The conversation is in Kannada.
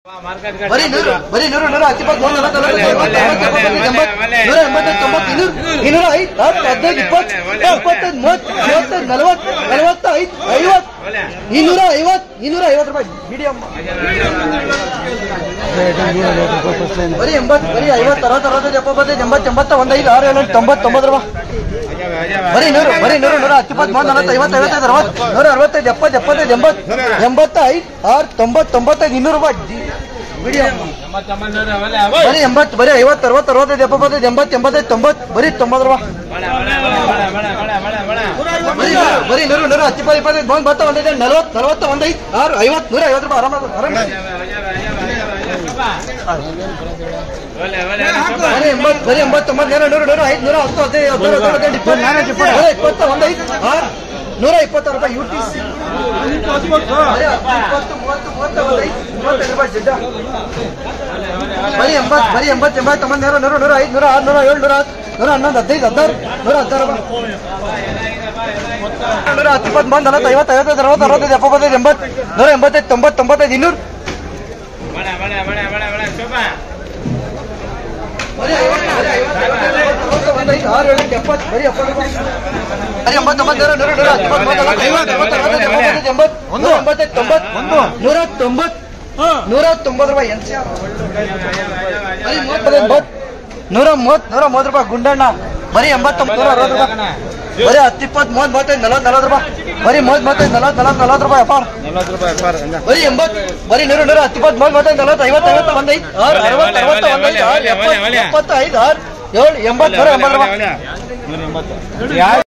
ಬರೀ ನೂರು ಬರೀ ನೂರು ನೂರ ಹತ್ತಿಪ್ಪತ್ತು ನೂರ ನಲವತ್ತು ನಲವತ್ತು ಐವತ್ತು ಅರವತ್ತು ಎಪ್ಪತ್ತು ಎಂಬತ್ತು ನೂರ ಎಂಬತ್ತೈದು ತೊಂಬತ್ತು ಇನ್ನೂರು ಇನ್ನೂರ ಐದು ಹತ್ತು ಹದಿನೈದು ಇಪ್ಪತ್ತು ಇಪ್ಪತ್ತೈದು ಮೂವತ್ತು ಮೂವತ್ತೈದು ನಲವತ್ತು ನಲವತ್ತೈದು ಐವತ್ತು ಇನ್ನೂರ ಐವತ್ತು ಇನ್ನೂರ ಐವತ್ತು ರೂಪಾಯಿ ಮೀಡಿಯಂ ಬರೀ ಎಂಬತ್ತು ಬರೀ ಐವತ್ತು ಅರವತ್ತು ಅರವತ್ತೈದು ಎಪ್ಪತ್ತೈದು ಎಂಬತ್ತು ಎಂಬತ್ತ ಒಂದು ಐದು ಆರು ಏಳು ಎಂಟು ತೊಂಬತ್ತು ತೊಂಬತ್ತು ರೂಪಾಯಿ ಬರೀ ನೂರು ಬರೀ ನೂರು ನೂರ ಹತ್ತಿಪ್ಪತ್ತು ಮೂವತ್ತು ನಲವತ್ತು ಐವತ್ತು ಐವತ್ತೈದು ಅರವತ್ತು ನೂರ ಅರವತ್ತೈದು ಎಪ್ಪತ್ತು ಎಪ್ಪತ್ತೈದು ಎಂಬತ್ತು ಎಂಬತ್ತೈದು ಆರು ತೊಂಬತ್ತು ತೊಂಬತ್ತೈದು ಇನ್ನೂರು ರೂಪಾಯಿ ಮೀಡಿಯಂ ಬರೀ ಎಂಬತ್ತು ಬರೀ ಐವತ್ತು ಅರವತ್ತು ಅರವತ್ತೈದು ಎಪ್ಪತ್ತೈದು ಎಂಬತ್ತು ಎಂಬತ್ತೈದು ತೊಂಬತ್ತು ಬರೀ ತೊಂಬತ್ತು ರೂಪಾಯಿ ಬರೀ ನೂರು ಬರೀ ನೂರು ನೂರ ಹತ್ತಿಪ್ಪತ್ತು ಇಪ್ಪತ್ತೈದು ಮೂವತ್ತು ಬತ್ತ ಒಂದೈದು ನಲವತ್ತು ನಲವತ್ತು ಒಂದೈದು ಆರು ಐವತ್ತು ನೂರ ಐವತ್ತು ರೂಪಾಯಿ ಆರಾಮ ಆರಾಮ ಬರೀ ಎಂಬತ್ತು ಬರೀ ಎಂಬತ್ತೊಂಬತ್ತು ನೂರ ನೂರು ನೂರ ಐದು ನೂರ ಹತ್ತು ಹದಿನೈದು ಹದಿನಾರು ಹದಿನೆಂಟು ಇಪ್ಪತ್ತು ನಾಲ್ಕು ಇಪ್ಪತ್ತು ನೂರ ಇಪ್ಪತ್ತು ಒಂದೈದು ಆರು ನೂರ ಇಪ್ಪತ್ತಾರು ರೂಪಾಯಿ ಯು ಟಿ ಸಿ ಇಪ್ಪತ್ತು ಮೂವತ್ತು ಮೂವತ್ತು ಒಂದೈದು ಮೂವತ್ತೈದು ರೂಪಾಯಿ ಜಿಡ್ಡ ಬರೀ ಎಂಬತ್ತು ಬರೀ ಎಂಬತ್ತು ಎಂಬತ್ತೊಂಬತ್ತು ನೂರ ನೂರು ನೂರ ಐದು ನೂರ ಆರು ನೂರ ಏಳು ನೂರ ಹತ್ತು ನೂರ ಹನ್ನೊಂದು ಹದಿನೈದು ಹದಿನಾರು ನೂರ ಹದಿನಾರು ರೂಪಾಯಿ ನೂರ ಹತ್ತಿಪ್ಪತ್ತು ಬಂದು ನಲವತ್ತು ಐವತ್ತು ಐವತ್ತೈದು ಅರವತ್ತು ಅರವತ್ತೈದು ಎಪ್ಪತ್ತೈದು ಎಂಬತ್ತು ನೂರ ಎಂಬತ್ತೈದು ತೊಂಬತ್ತು ತೊಂಬತ್ತೈದು ಇನ್ನೂರು ಬರೀ ಐವತ್ತು, ಬರೀ ಐವತ್ತು, ಐವತ್ತೈದು, ಅರವತ್ತು, ಒಂದೈದು, ಆರು, ಏಳು, ಎಂಟು, ಎಪ್ಪತ್ತು, ಬರೀ ಎಪ್ಪತ್ತು ರೂಪಾಯಿ. ಬರೀ ಎಂಬತ್ತೊಂಬತ್ತು, ನೂರ, ನೂರ, ನೂರ ಹತ್ತೊಂಬತ್ತು, ಮೂವತ್ತು, ನಲವತ್ತು, ಐವತ್ತು, ಅರವತ್ತು, ಅರವತ್ತೈದು, ಎಪ್ಪತ್ತೈದು, ಎಂಬತ್ತು, ನೂರ ಎಂಬತ್ತೈದು, ತೊಂಬತ್ತು, ನೂರ ತೊಂಬತ್ತು ನೂರ ತೊಂಬತ್ತು ರೂಪಾಯಿ ಎನ್ ಸಿ ಆರ್ ಬರೀ ಮೂವತ್ತು ಎಂಬತ್ತು ನೂರ ಮೂವತ್ತು ನೂರ ಮೂವತ್ತು ರೂಪಾಯಿ ಗುಂಡಣ್ಣ ಬರೀ ಎಂಬತ್ತೊಂಬತ್ತು ನೂರ ಅರವತ್ತು ರೂಪಾಯಿ ಬರೀ ಹತ್ತು ಇಪ್ಪತ್ತು ಮೂವತ್ತು ಮೂವತ್ತೈದು ನಲವತ್ತು ನಲವತ್ತು ರೂಪಾಯಿ ಬರೀ ಮೂವತ್ತು ಮೂವತ್ತೈದು ನಲವತ್ತು ನಲವತ್ತು ನಲವತ್ತು ರೂಪಾಯಿ ಅಪ್ಪ ಬರೀ ಎಂಬತ್ತು ಬರೀ ನೂರು ನೂರ ಹತ್ತು ಇಪ್ಪತ್ತು ಮೂವತ್ತು ಮೂವತ್ತೈದು ನಲವತ್ತು ಐವತ್ತು ಐವತ್ತು ಒಂದೈದು ಆರು ಅರವತ್ತು ಅರವತ್ತು ಒಂದೈದು ಆರು ಎಪ್ಪತ್ತು ಎಪ್ಪತ್ತೈದು ಆರು ಏಳು ಎಂಬತ್ತು ನೂರ ಎಂಬತ್ತು ರೂಪಾಯಿ